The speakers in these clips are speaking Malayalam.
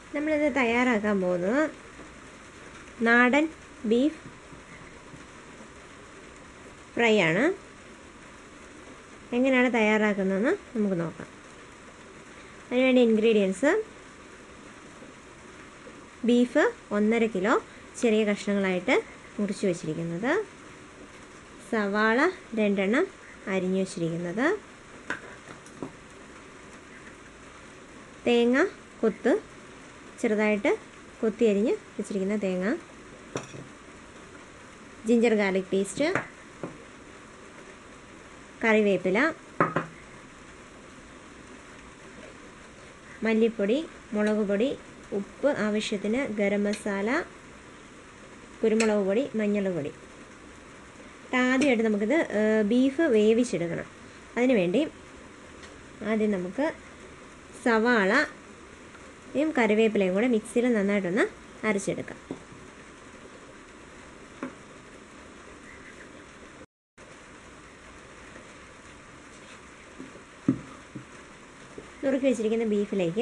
നമ്മളിത് തയ്യാറാക്കാൻ പോകുന്നത് നാടൻ ബീഫ് ഫ്രൈ ആണ് എങ്ങനെയാണ് തയ്യാറാക്കുന്നതെന്ന് നമുക്ക് നോക്കാം അതിനുവേണ്ടി ഇൻഗ്രീഡിയൻസ് ബീഫ് ഒന്നര കിലോ ചെറിയ കഷ്ണങ്ങളായിട്ട് മുറിച്ച് വെച്ചിരിക്കുന്നത് സവാള രണ്ടെണ്ണം അരിഞ്ഞു വെച്ചിരിക്കുന്നത് തേങ്ങ കൊത്ത് ചെറുതായിട്ട് കൊത്തി അരിഞ്ഞ് വെച്ചിരിക്കുന്ന തേങ്ങ ജിഞ്ചർ ഗാർലിക് പേസ്റ്റ് കറിവേപ്പില മല്ലിപ്പൊടി മുളക് പൊടി ഉപ്പ് ആവശ്യത്തിന് ഗരം മസാല കുരുമുളക് പൊടി മഞ്ഞൾ പൊടി ആദ്യമായിട്ട് നമുക്കിത് ബീഫ് വേവിച്ചെടുക്കണം അതിന് വേണ്ടി ആദ്യം നമുക്ക് സവാളയും കറിവേപ്പിലയും കൂടെ മിക്സിയിൽ നന്നായിട്ടൊന്ന് അരച്ചെടുക്കാം നുറുക്കി വെച്ചിരിക്കുന്ന ബീഫിലേക്ക്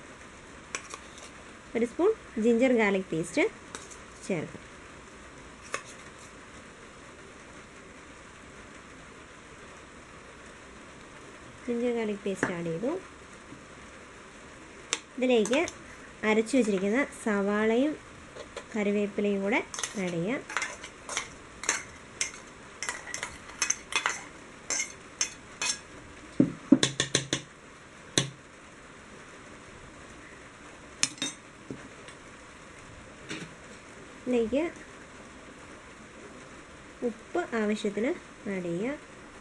ഒരു സ്പൂൺ ജിഞ്ചർ ഗാർലിക് പേസ്റ്റ് ചേർക്കാം ജിഞ്ചർ ഗാർലിക് പേസ്റ്റ് ആഡ് ചെയ്തു ഇതിലേക്ക് അരച്ചു വെച്ചിരിക്കുന്ന സവാളയും കറിവേപ്പിലയും കൂടെ ആഡ് ചെയ്യാം ഇതിലേക്ക് ഉപ്പ് ആവശ്യത്തിന് ആഡ് ചെയ്യുക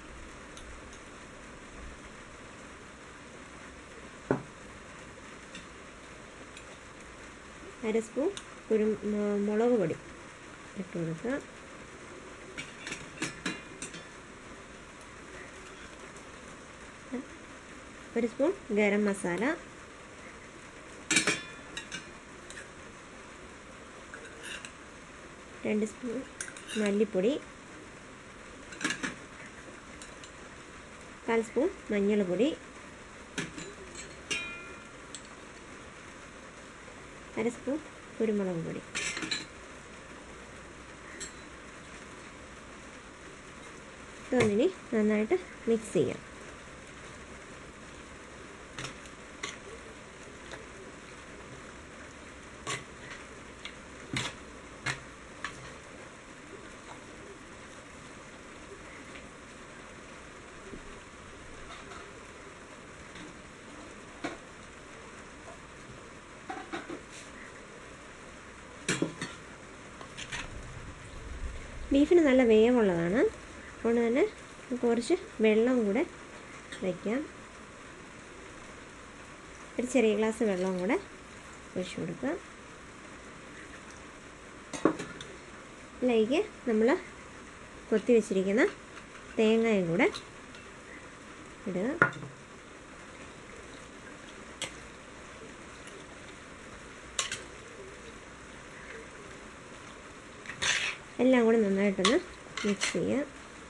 അര സ്പൂൺ കുരു മുളക് പൊടി ഇട്ട് കൊടുക്കുക ഒരു സ്പൂൺ ഗരം മസാല രണ്ട് സ്പൂൺ മല്ലിപ്പൊടി കാൽ സ്പൂൺ മഞ്ഞൾപ്പൊടി അര സ്പൂൺ കുരുമുളക് പൊടി ഇതൊന്നിനി നന്നായിട്ട് മിക്സ് ചെയ്യാം ബീഫിന് നല്ല വേവുള്ളതാണ് അതുകൊണ്ട് തന്നെ കുറച്ച് വെള്ളം കൂടെ വയ്ക്കാം ഒരു ചെറിയ ഗ്ലാസ് വെള്ളവും കൂടെ ഒഴിച്ചു കൊടുക്കുക ഇതിലേക്ക് നമ്മൾ കൊത്തി വെച്ചിരിക്കുന്ന തേങ്ങയും കൂടെ ഇടുക എല്ലാം കൂടെ നന്നായിട്ടൊന്ന് മിക്സ് ചെയ്യുക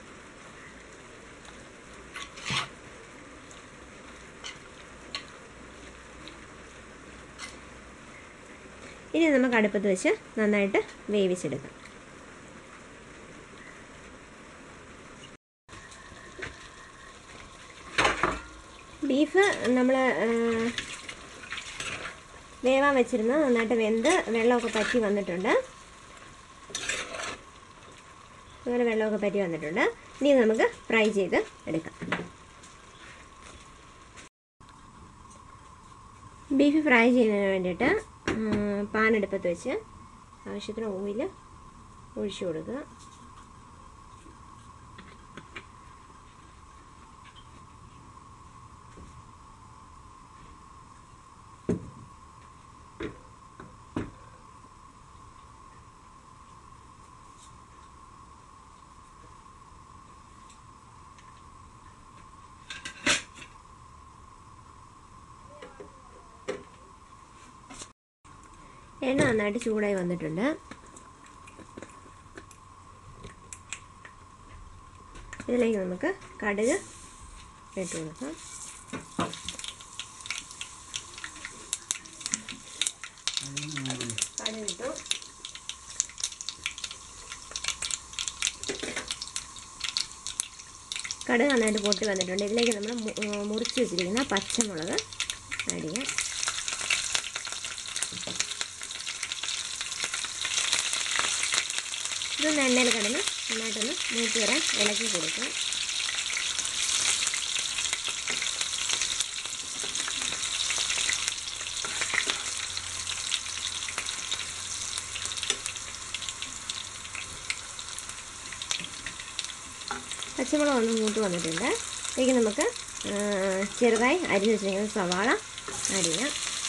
ഇനി നമുക്ക് അടുപ്പത്ത് വെച്ച് നന്നായിട്ട് വേവിച്ചെടുക്കാം ബീഫ് നമ്മൾ വേവാൻ വെച്ചിരുന്ന നന്നായിട്ട് വെന്ത് വെള്ളമൊക്കെ പറ്റി വന്നിട്ടുണ്ട് അങ്ങനെ വെള്ളമൊക്കെ പറ്റി വന്നിട്ടുണ്ട് ഇനി നമുക്ക് ഫ്രൈ ചെയ്ത് എടുക്കാം ബീഫ് ഫ്രൈ ചെയ്യുന്നതിന് വേണ്ടിയിട്ട് പാൻ അടുപ്പത്ത് വെച്ച് ആവശ്യത്തിന് ഓയിൽ ഒഴിച്ചു കൊടുക്കുക എണ്ണ നന്നായിട്ട് ചൂടായി വന്നിട്ടുണ്ട് ഇതിലേക്ക് നമുക്ക് കടുക് ഇട്ട് കൊടുക്കാം കടുക് നന്നായിട്ട് പൊട്ടി വന്നിട്ടുണ്ട് ഇതിലേക്ക് നമ്മൾ മുറിച്ച് വെച്ചിരിക്കുന്ന പച്ചമുളക് ആഡ് ചെയ്യാം ഇതൊന്ന് എണ്ണയിൽ കിടന്ന് നന്നായിട്ടൊന്ന് മൂത്ത് വരാൻ ഇളക്കി കൊടുക്കുക പച്ചമുളക് ഒന്ന് മൂത്ത് വന്നിട്ടുണ്ട് ഇതിലേക്ക് നമുക്ക് ചെറുതായി അരിഞ്ഞ് വെച്ചിരിക്കുന്ന സവാള ആഡ് ചെയ്യാം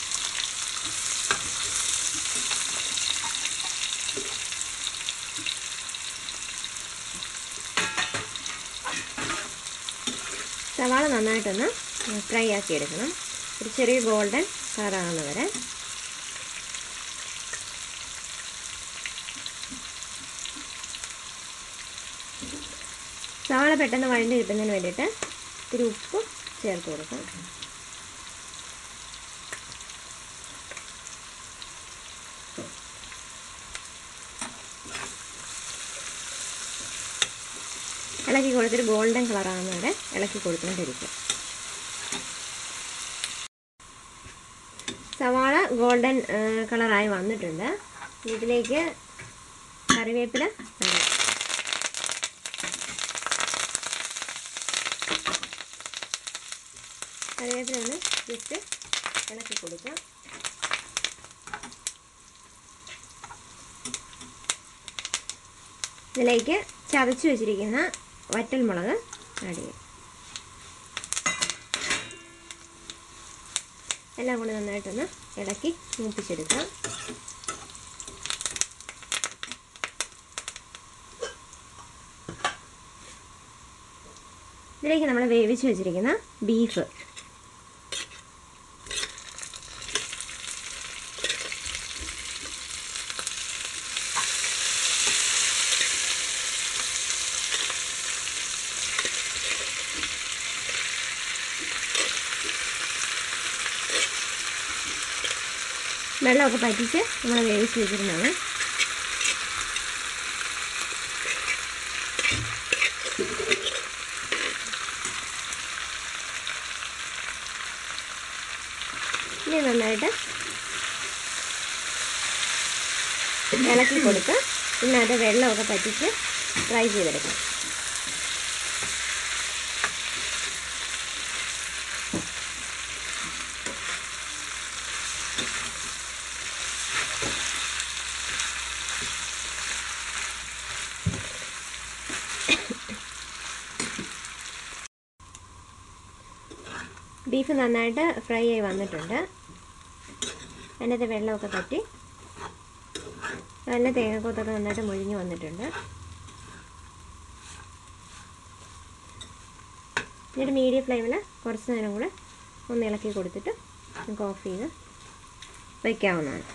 സവാള നന്നായിട്ടൊന്ന് ഫ്രൈ ആക്കി എടുക്കണം ഒരു ചെറിയ ഗോൾഡൻ കളറാകുന്ന വരെ സവാള പെട്ടെന്ന് വഴണ്ട് കിട്ടുന്നതിന് വേണ്ടിയിട്ട് ഇത്തിരി ഉപ്പ് ചേർത്ത് കൊടുക്കാം ഇളക്കി കൊടുത്തിട്ട് ഗോൾഡൻ കളറാകുന്ന വരെ ഇളക്കി കൊടുത്തുകൊണ്ടിരിക്കും സവാള ഗോൾഡൻ കളറായി വന്നിട്ടുണ്ട് ഇതിലേക്ക് കറിവേപ്പില ഇടാം. കറിവേപ്പില ഒന്ന് ജസ്റ്റ് ഇളക്കി കൊടുക്കാം ഇതിലേക്ക് ചതച്ച് വെച്ചിരിക്കുന്ന വറ്റൽ മുളക് ആഡ് ചെയ്യാം എല്ലാം കൂടി നന്നായിട്ടൊന്ന് ഇളക്കി മൂപ്പിച്ചെടുക്കാം ഇതിലേക്ക് നമ്മൾ വേവിച്ച് വെച്ചിരിക്കുന്ന ബീഫ് വെള്ളമൊക്കെ പറ്റിച്ച് നമ്മൾ വേവിച്ച് വെച്ചിരുന്നതാണ് ഇനി നന്നായിട്ട് ഇളക്കി കൊടുത്ത് ഇതിനകത്ത് വെള്ളമൊക്കെ പറ്റിച്ച് ഫ്രൈ ചെയ്തെടുക്കാം ബീഫ് നന്നായിട്ട് ഫ്രൈ ആയി വന്നിട്ടുണ്ട് അതിനകത്ത് വെള്ളമൊക്കെ പറ്റി നല്ല തേങ്ങക്കൊത്തൊക്കെ നന്നായിട്ട് മുഴിഞ്ഞ് വന്നിട്ടുണ്ട് എന്നിട്ട് മീഡിയം ഫ്ലെയിമിൽ കുറച്ച് നേരം കൂടെ ഒന്ന് ഇളക്കി കൊടുത്തിട്ട് നമുക്ക് ഓഫ് ചെയ്ത് വയ്ക്കാവുന്നതാണ്